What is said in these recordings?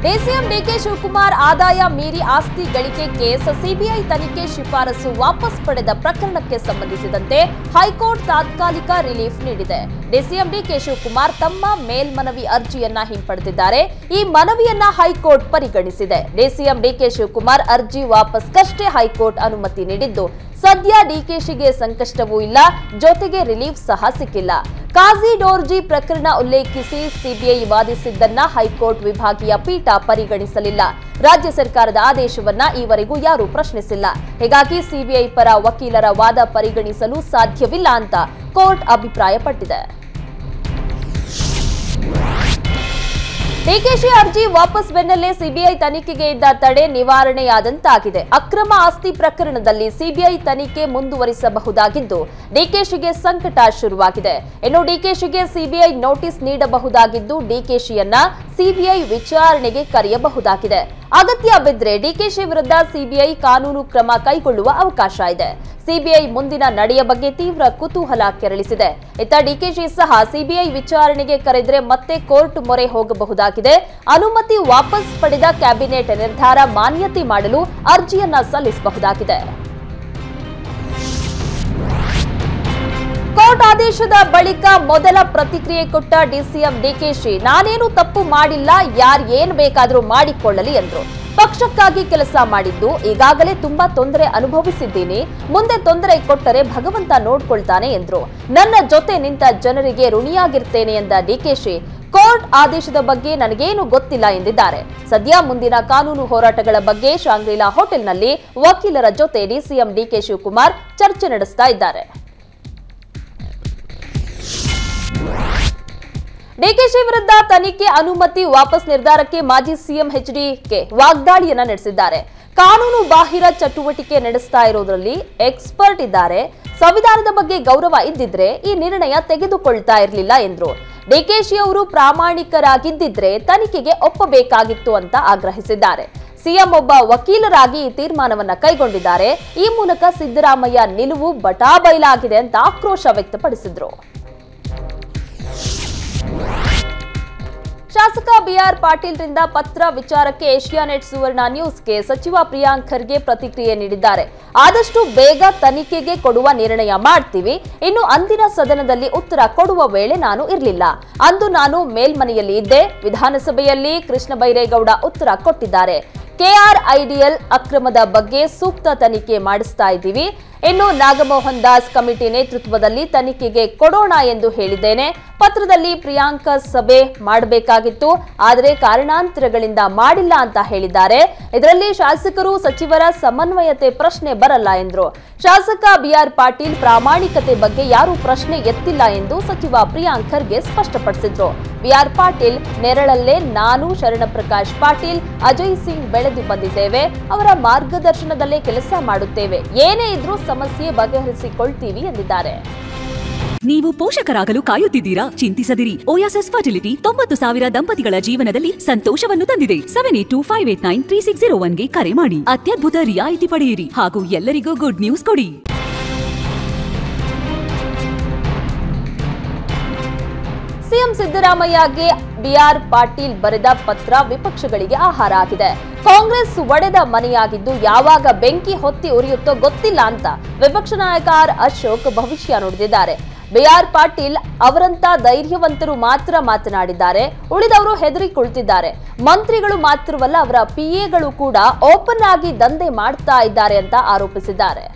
DCM DK Shivakumar ಆದಾಯ ಮೀರಿ ಆಸ್ತಿ ಗಳಿಕೆ ಕೇಸ್ ಸಿಬಿಐ ತನಿಖೆ ಶಿಫಾರಸು ವಾಪಸ್ ಪಡೆದ ಪ್ರಕರಣಕ್ಕೆ ಸಂಬಂಧಿಸಿದಂತೆ ಹೈಕೋರ್ಟ್ ತಾತ್ಕಾಲಿಕ ರಿಲೀಫ್ ನೀಡಿದೆ ಡಿಸಿಎಂ ಡಿಕೆ ಶಿವಕುಮಾರ್ ತಮ್ಮ ಮೇಲ್ಮನವಿ ಅರ್ಜಿಯನ್ನ ಹಿಂಪಡೆದಿದ್ದಾರೆ ಈ ಮನವಿಯನ್ನ ಹೈಕೋರ್ಟ್ ಪರಿಗಣಿಸಿದೆ ಡಿಸಿಎಂ ಡಿಕೆ ಶಿವಕುಮಾರ್ ಅರ್ಜಿ ವಾಪಸ್ಗಷ್ಟೇ ಹೈಕೋರ್ಟ್ ಅನುಮತಿ ನೀಡಿದ್ದು ಸದ್ಯ ಡಿಕೆಶಿಗೆ ಸಂಕಷ್ಟವೂ ಇಲ್ಲ ಜೊತೆಗೆ ರಿಲೀಫ್ ಸಹ ಸಿಕ್ಕಿಲ್ಲ ಕಾಜಿ ಡೋರ್ಜಿ ಪ್ರಕರಣ ಉಲ್ಲೇಖಿಸಿ ಸಿಬಿಐ ವಾದಿಸಿದ್ದನ್ನ ಹೈಕೋರ್ಟ್ ವಿಭಾಗೀಯ ಪೀಠ ಪರಿಗಣಿಸಲಿಲ್ಲ ರಾಜ್ಯ ಸರ್ಕಾರದ ಆದೇಶವನ್ನ ಈವರೆಗೂ ಯಾರೂ ಪ್ರಶ್ನಿಸಿಲ್ಲ ಹೀಗಾಗಿ ಸಿಬಿಐ ಪರ ವಕೀಲರ ವಾದ ಪರಿಗಣಿಸಲು ಸಾಧ್ಯವಿಲ್ಲ ಅಂತ ಕೋರ್ಟ್ ಅಭಿಪ್ರಾಯಪಟ್ಟಿದೆ ಡಿಕೆಶಿ ಅರ್ಜಿ ವಾಪಸ್ ಬೆನ್ನಲ್ಲೇ ಸಿಬಿಐ ತನಿಖೆಗೆ ಇದ್ದ ತಡೆ ನಿವಾರಣೆಯಾದಂತಾಗಿದೆ ಅಕ್ರಮ ಆಸ್ತಿ ಪ್ರಕರಣದಲ್ಲಿ ಸಿಬಿಐ ತನಿಖೆ ಮುಂದುವರಿಸಬಹುದಾಗಿದ್ದು ಡಿಕೆಶಿಗೆ ಸಂಕಟ ಶುರುವಾಗಿದೆ ಇನ್ನು ಡಿಕೆಶಿಗೆ ಸಿಬಿಐ ನೋಟಿಸ್ ನೀಡಬಹುದಾಗಿದ್ದು ಡಿಕೆಶಿಯನ್ನ ಸಿಬಿಐ ವಿಚಾರಣೆಗೆ ಕರೆಯಬಹುದಾಗಿದೆ ಅಗತ್ಯ ಬಿದ್ರೆ ಡಿಕೆಶಿ ವಿರುದ್ಧ ಸಿಬಿಐ ಕಾನೂನು ಕ್ರಮ ಕೈಗೊಳ್ಳುವ ಅವಕಾಶ ಇದೆ ಸಿಬಿಐ ಮುಂದಿನ ನಡೆಯ ಬಗ್ಗೆ ತೀವ್ರ ಕುತೂಹಲ ಕೆರಳಿಸಿದೆ ಇತ್ತ ಡಿಕೆಶಿ ಸಹ ಸಿಬಿಐ ವಿಚಾರಣೆಗೆ ಕರೆದ್ರೆ ಮತ್ತೆ ಕೋರ್ಟ್ ಮೊರೆ ಹೋಗಬಹುದಾಗಿದೆ ಅನುಮತಿ ವಾಪಸ್ ಪಡೆದ ಕ್ಯಾಬಿನೆಟ್ ನಿರ್ಧಾರ ಮಾನ್ಯತೆ ಮಾಡಲು ಅರ್ಜಿಯನ್ನ ಸಲ್ಲಿಸಬಹುದಾಗಿದೆ ಕೋರ್ಟ್ ಆದೇಶದ ಬಳಿಕ ಮೊದಲ ಪ್ರತಿಕ್ರಿಯೆ ಕೊಟ್ಟ ಡಿಸಿಎಂ ಡಿಕೆಶಿ ನಾನೇನು ತಪ್ಪು ಮಾಡಿಲ್ಲ ಯಾರ್ ಏನ್ ಬೇಕಾದ್ರೂ ಮಾಡಿಕೊಳ್ಳಲಿ ಎಂದ್ರು ಪಕ್ಷಕ್ಕಾಗಿ ಕೆಲಸ ಮಾಡಿದ್ದು ಈಗಾಗಲೇ ತುಂಬಾ ತೊಂದರೆ ಅನುಭವಿಸಿದ್ದೀನಿ ಮುಂದೆ ತೊಂದರೆ ಕೊಟ್ಟರೆ ಭಗವಂತ ನೋಡ್ಕೊಳ್ತಾನೆ ಎಂದ್ರು ನನ್ನ ಜೊತೆ ನಿಂತ ಜನರಿಗೆ ಋಣಿಯಾಗಿರ್ತೇನೆ ಎಂದ ಡಿಕೆಶಿ ಕೋರ್ಟ್ ಆದೇಶದ ಬಗ್ಗೆ ನನಗೇನು ಗೊತ್ತಿಲ್ಲ ಎಂದಿದ್ದಾರೆ ಸದ್ಯ ಮುಂದಿನ ಕಾನೂನು ಹೋರಾಟಗಳ ಬಗ್ಗೆ ಶಾಂಗ್ರಿಲಾ ಹೋಟೆಲ್ನಲ್ಲಿ ವಕೀಲರ ಜೊತೆ ಡಿಸಿಎಂ ಡಿಕೆ ಶಿವಕುಮಾರ್ ಚರ್ಚೆ ನಡೆಸ್ತಾ ಇದ್ದಾರೆ ಡಿಕೆಶಿ ವಿರುದ್ಧ ತನಿಖೆ ಅನುಮತಿ ವಾಪಸ್ ನಿರ್ಧಾರಕ್ಕೆ ಮಾಜಿ ಸಿಎಂ ಎಚ್ಡಿಕೆ ವಾಗ್ದಾಳಿಯನ್ನ ನಡೆಸಿದ್ದಾರೆ ಕಾನೂನು ಬಾಹಿರ ಚಟುವಟಿಕೆ ನಡೆಸ್ತಾ ಇರೋದ್ರಲ್ಲಿ ಎಕ್ಸ್ಪರ್ಟ್ ಇದ್ದಾರೆ ಸಂವಿಧಾನದ ಬಗ್ಗೆ ಗೌರವ ಇದ್ದಿದ್ರೆ ಈ ನಿರ್ಣಯ ತೆಗೆದುಕೊಳ್ತಾ ಇರಲಿಲ್ಲ ಎಂದ್ರು ಡಿಕೆಶಿ ಅವರು ಪ್ರಾಮಾಣಿಕರಾಗಿದ್ದಿದ್ರೆ ತನಿಖೆಗೆ ಒಪ್ಪಬೇಕಾಗಿತ್ತು ಅಂತ ಆಗ್ರಹಿಸಿದ್ದಾರೆ ಸಿಎಂ ಒಬ್ಬ ವಕೀಲರಾಗಿ ಈ ತೀರ್ಮಾನವನ್ನ ಕೈಗೊಂಡಿದ್ದಾರೆ ಈ ಮೂಲಕ ಸಿದ್ದರಾಮಯ್ಯ ನಿಲುವು ಬಟಾಬೈಲಾಗಿದೆ ಅಂತ ಆಕ್ರೋಶ ವ್ಯಕ್ತಪಡಿಸಿದ್ರು ಶಾಸಕ ಬಿಆರ್ ಪಾಟೀಲ್ರಿಂದ ಪತ್ರ ವಿಚಾರಕ್ಕೆ ಏಷ್ಯಾನೆಟ್ ಸುವರ್ಣ ನ್ಯೂಸ್ಗೆ ಸಚಿವ ಪ್ರಿಯಾಂಕ್ ಖರ್ಗೆ ಪ್ರತಿಕ್ರಿಯೆ ನೀಡಿದ್ದಾರೆ ಆದಷ್ಟು ಬೇಗ ತನಿಖೆಗೆ ಕೊಡುವ ನಿರ್ಣಯ ಮಾಡ್ತೀವಿ ಇನ್ನು ಅಂದಿನ ಸದನದಲ್ಲಿ ಉತ್ತರ ಕೊಡುವ ವೇಳೆ ನಾನು ಇರಲಿಲ್ಲ ಅಂದು ನಾನು ಮೇಲ್ಮನೆಯಲ್ಲಿ ಇದ್ದೆ ವಿಧಾನಸಭೆಯಲ್ಲಿ ಕೃಷ್ಣ ಬೈರೇಗೌಡ ಉತ್ತರ ಕೊಟ್ಟಿದ್ದಾರೆ ಕೆಆರ್ಐಡಿಎಲ್ ಅಕ್ರಮದ ಬಗ್ಗೆ ಸೂಕ್ತ ತನಿಖೆ ಮಾಡಿಸ್ತಾ ಇದ್ದೀವಿ ಇನ್ನು ನಾಗಮೋಹನ್ ದಾಸ್ ಕಮಿಟಿ ನೇತೃತ್ವದಲ್ಲಿ ತನಿಖೆಗೆ ಕೊಡೋಣ ಎಂದು ಹೇಳಿದ್ದೇನೆ ಪತ್ರದಲ್ಲಿ ಪ್ರಿಯಾಂಕ ಸಭೆ ಮಾಡಬೇಕಾಗಿತ್ತು ಆದರೆ ಕಾರಣಾಂತರಗಳಿಂದ ಮಾಡಿಲ್ಲ ಅಂತ ಹೇಳಿದ್ದಾರೆ ಇದರಲ್ಲಿ ಶಾಸಕರು ಸಚಿವರ ಸಮನ್ವಯತೆ ಪ್ರಶ್ನೆ ಬರಲ್ಲ ಎಂದ್ರು ಶಾಸಕ ಬಿಆರ್ ಪಾಟೀಲ್ ಪ್ರಾಮಾಣಿಕತೆ ಬಗ್ಗೆ ಯಾರೂ ಪ್ರಶ್ನೆ ಎತ್ತಿಲ್ಲ ಎಂದು ಸಚಿವ ಪ್ರಿಯಾಂಕ್ ಖರ್ಗೆ ಸ್ಪಷ್ಟಪಡಿಸಿದ್ರು ಬಿಆರ್ ಪಾಟೀಲ್ ನೆರಳಲ್ಲೇ ನಾನು ಶರಣಪ್ರಕಾಶ್ ಪಾಟೀಲ್ ಅಜಯ್ ಸಿಂಗ್ ಬೆಳೆದು ಬಂದಿದ್ದೇವೆ ಅವರ ಮಾರ್ಗದರ್ಶನದಲ್ಲೇ ಕೆಲಸ ಮಾಡುತ್ತೇವೆ ಏನೇ ಇದ್ರೂ ಸಮಸ್ಯೆ ಬಗೆಹರಿಸಿಕೊಳ್ತೀವಿ ಎಂದಿದ್ದಾರೆ ನೀವು ಪೋಷಕರಾಗಲು ಕಾಯುತ್ತಿದ್ದೀರಾ ಚಿಂತಿಸದಿರಿ ಓಯಾಸಸ್ ಫರ್ಟಿಲಿಟಿ ತೊಂಬತ್ತು ಸಾವಿರ ದಂಪತಿಗಳ ಜೀವನದಲ್ಲಿ ಸಂತೋಷವನ್ನು ತಂದಿದೆ seven eight two five eight nine three six zero ಒನ್ಗೆ ಕರೆ ಮಾಡಿ ಅತ್ಯದ್ಭುತ ರಿಯಾಯಿತಿ ಪಡೆಯಿರಿ ಹಾಗೂ ಎಲ್ಲರಿಗೂ ಗುಡ್ ನ್ಯೂಸ್ ಕೊಡಿ ಸಿಎಂ ಸಿದ್ದರಾಮಯ್ಯಗೆ ಬಿಆರ್ ಪಾಟೀಲ್ ಬರೆದ ಪತ್ರ ವಿಪಕ್ಷಗಳಿಗೆ ಆಹಾರ ಆಗಿದೆ ಕಾಂಗ್ರೆಸ್ ಒಡೆದ ಮನೆಯಾಗಿದ್ದು ಯಾವಾಗ ಬೆಂಕಿ ಹೊತ್ತಿ ಉರಿಯುತ್ತೋ ಗೊತ್ತಿಲ್ಲ ಅಂತ ವಿಪಕ್ಷ ನಾಯಕ ಆರ್ ಅಶೋಕ್ ಭವಿಷ್ಯ ನುಡಿದಿದ್ದಾರೆ ಬಿಆರ್ ಪಾಟೀಲ್ ಅವರಂತ ಧೈರ್ಯವಂತರು ಮಾತ್ರ ಮಾತನಾಡಿದ್ದಾರೆ ಉಳಿದವರು ಹೆದರಿ ಕುಳಿತಿದ್ದಾರೆ ಮಂತ್ರಿಗಳು ಮಾತ್ರವಲ್ಲ ಅವರ ಪಿಎಗಳು ಕೂಡ ಓಪನ್ ಆಗಿ ದಂಧೆ ಮಾಡ್ತಾ ಇದ್ದಾರೆ ಅಂತ ಆರೋಪಿಸಿದ್ದಾರೆ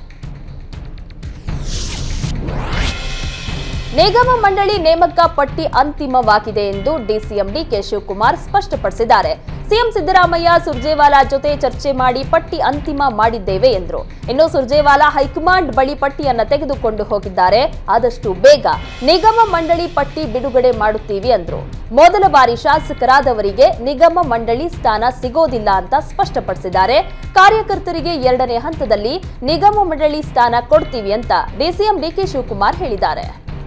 ನಿಗಮ ಮಂಡಳಿ ನೇಮಕ ಪಟ್ಟಿ ಅಂತಿಮವಾಗಿದೆ ಎಂದು ಡಿಸಿಎಂ ಡಿಕೆ ಶಿವಕುಮಾರ್ ಸ್ಪಷ್ಟಪಡಿಸಿದ್ದಾರೆ ಸಿಎಂ ಸಿದ್ದರಾಮಯ್ಯ ಸುರ್ಜೇವಾಲಾ ಜೊತೆ ಚರ್ಚೆ ಮಾಡಿ ಪಟ್ಟಿ ಅಂತಿಮ ಮಾಡಿದ್ದೇವೆ ಎಂದರು ಇನ್ನು ಸುರ್ಜೇವಾಲಾ ಹೈಕಮಾಂಡ್ ಬಳಿ ಪಟ್ಟಿಯನ್ನ ತೆಗೆದುಕೊಂಡು ಹೋಗಿದ್ದಾರೆ ಆದಷ್ಟು ಬೇಗ ನಿಗಮ ಮಂಡಳಿ ಪಟ್ಟಿ ಬಿಡುಗಡೆ ಮಾಡುತ್ತೀವಿ ಅಂದ್ರು ಮೊದಲ ಬಾರಿ ಶಾಸಕರಾದವರಿಗೆ ನಿಗಮ ಮಂಡಳಿ ಸ್ಥಾನ ಸಿಗೋದಿಲ್ಲ ಅಂತ ಸ್ಪಷ್ಟಪಡಿಸಿದ್ದಾರೆ ಕಾರ್ಯಕರ್ತರಿಗೆ ಎರಡನೇ ಹಂತದಲ್ಲಿ ನಿಗಮ ಮಂಡಳಿ ಸ್ಥಾನ ಕೊಡ್ತೀವಿ ಅಂತ ಡಿಸಿಎಂ ಡಿಕೆ ಶಿವಕುಮಾರ್ ಹೇಳಿದ್ದಾರೆ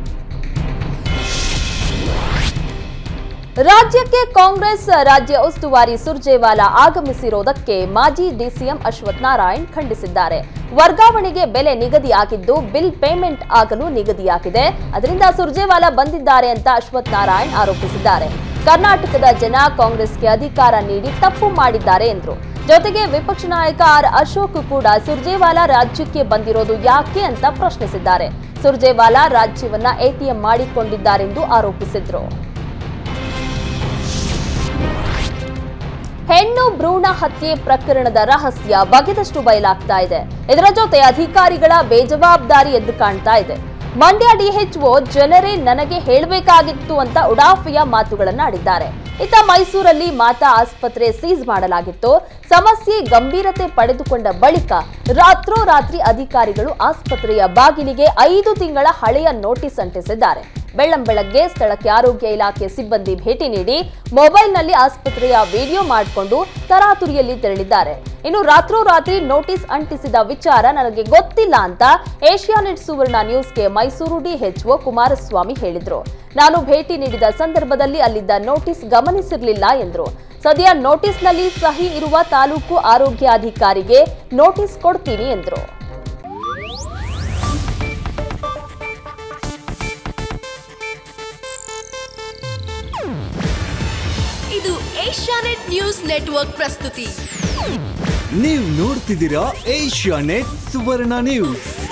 ರಾಜ್ಯಕ್ಕೆ ಕಾಂಗ್ರೆಸ್ ರಾಜ್ಯ ಉಸ್ತುವಾರಿ ಸುರ್ಜೇವಾಲಾ ಆಗಮಿಸಿರೋದಕ್ಕೆ ಮಾಜಿ ಡಿಸಿಎಂ ಅಶ್ವಥ್ ನಾರಾಯಣ್ ಖಂಡಿಸಿದ್ದಾರೆ ವರ್ಗಾವಣೆಗೆ ಬೆಲೆ ನಿಗದಿಯಾಗಿದ್ದು ಬಿಲ್ ಪೇಮೆಂಟ್ ಆಗಲು ನಿಗದಿಯಾಗಿದೆ ಅದರಿಂದ ಸುರ್ಜೇವಾಲಾ ಬಂದಿದ್ದಾರೆ ಅಂತ ಅಶ್ವಥ್ ನಾರಾಯಣ್ ಆರೋಪಿಸಿದ್ದಾರೆ ಕರ್ನಾಟಕದ ಜನ ಕಾಂಗ್ರೆಸ್ಗೆ ಅಧಿಕಾರ ನೀಡಿ ತಪ್ಪು ಮಾಡಿದ್ದಾರೆ ಎಂದರು ಜೊತೆಗೆ ವಿಪಕ್ಷ ನಾಯಕ ಆರ್ ಅಶೋಕ್ ಕೂಡ ಸುರ್ಜೇವಾಲಾ ರಾಜ್ಯಕ್ಕೆ ಬಂದಿರೋದು ಯಾಕೆ ಅಂತ ಪ್ರಶ್ನಿಸಿದ್ದಾರೆ ಸುರ್ಜೇವಾಲಾ ರಾಜ್ಯವನ್ನ ಎಟಿಎಂ ಮಾಡಿಕೊಂಡಿದ್ದಾರೆಂದು ಆರೋಪಿಸಿದ್ರು ಹೆಣ್ಣು ಭ್ರೂಣ ಹತ್ಯೆ ಪ್ರಕರಣದ ರಹಸ್ಯ ಬಗೆದಷ್ಟು ಬಯಲಾಗ್ತಾ ಇದೆ ಇದರ ಜೊತೆ ಅಧಿಕಾರಿಗಳ ಬೇಜವಾಬ್ದಾರಿ ಎದ್ದು ಕಾಣ್ತಾ ಇದೆ ಮಂಡ್ಯ ಡಿಎಚ್ಒ ಜನರೇ ನನಗೆ ಹೇಳಬೇಕಾಗಿತ್ತು ಅಂತ ಉಡಾಫೆಯ ಮಾತುಗಳನ್ನ ಆಡಿದ್ದಾರೆ ಇತ್ತ ಮೈಸೂರಲ್ಲಿ ಮಾತಾ ಆಸ್ಪತ್ರೆ ಸೀಸ್ ಮಾಡಲಾಗಿತ್ತು ಸಮಸ್ಯೆ ಗಂಭೀರತೆ ಪಡೆದುಕೊಂಡ ಬಳಿಕ ರಾತ್ರೋರಾತ್ರಿ ಅಧಿಕಾರಿಗಳು ಆಸ್ಪತ್ರೆಯ ಬಾಗಿಲಿಗೆ ಐದು ತಿಂಗಳ ಹಳೆಯ ನೋಟಿಸ್ ಅಂಟಿಸಿದ್ದಾರೆ ಬೆಳ್ಳಂಬೆಳಗ್ಗೆ ಸ್ಥಳಕ್ಕೆ ಆರೋಗ್ಯ ಇಲಾಖೆ ಸಿಬ್ಬಂದಿ ಭೇಟಿ ನೀಡಿ ಮೊಬೈಲ್ನಲ್ಲಿ ಆಸ್ಪತ್ರೆಯ ವಿಡಿಯೋ ಮಾಡಿಕೊಂಡು ತರಾತುರಿಯಲ್ಲಿ ತೆರಳಿದ್ದಾರೆ ಇನ್ನು ರಾತ್ರೋರಾತ್ರಿ ನೋಟಿಸ್ ಅಂಟಿಸಿದ ವಿಚಾರ ನನಗೆ ಗೊತ್ತಿಲ್ಲ ಅಂತ ಏಷ್ಯಾನೆಟ್ ಸುವರ್ಣ ನ್ಯೂಸ್ಗೆ ಮೈಸೂರು ಡಿಎಚ್ಒ ಕುಮಾರಸ್ವಾಮಿ ಹೇಳಿದ್ರು ನಾನು ಭೇಟಿ ನೀಡಿದ ಸಂದರ್ಭದಲ್ಲಿ ಅಲ್ಲಿದ್ದ ನೋಟಿಸ್ ಗಮನಿಸಿರಲಿಲ್ಲ ಎಂದ್ರು ಸದ್ಯ ನೋಟಿಸ್ನಲ್ಲಿ ಸಹಿ ಇರುವ ತಾಲೂಕು ಆರೋಗ್ಯಾಧಿಕಾರಿಗೆ ನೋಟಿಸ್ ಕೊಡ್ತೀನಿ ಎಂದ್ರು ಇದು ಏಷ್ಯಾನೆಟ್ ನ್ಯೂಸ್ ನೆಟ್ವರ್ಕ್ ಪ್ರಸ್ತುತಿ ನೀವು ನೋಡ್ತಿದ್ದೀರಾ ಏಷ್ಯಾ ನೆಟ್ ಸುವರ್ಣ ನ್ಯೂಸ್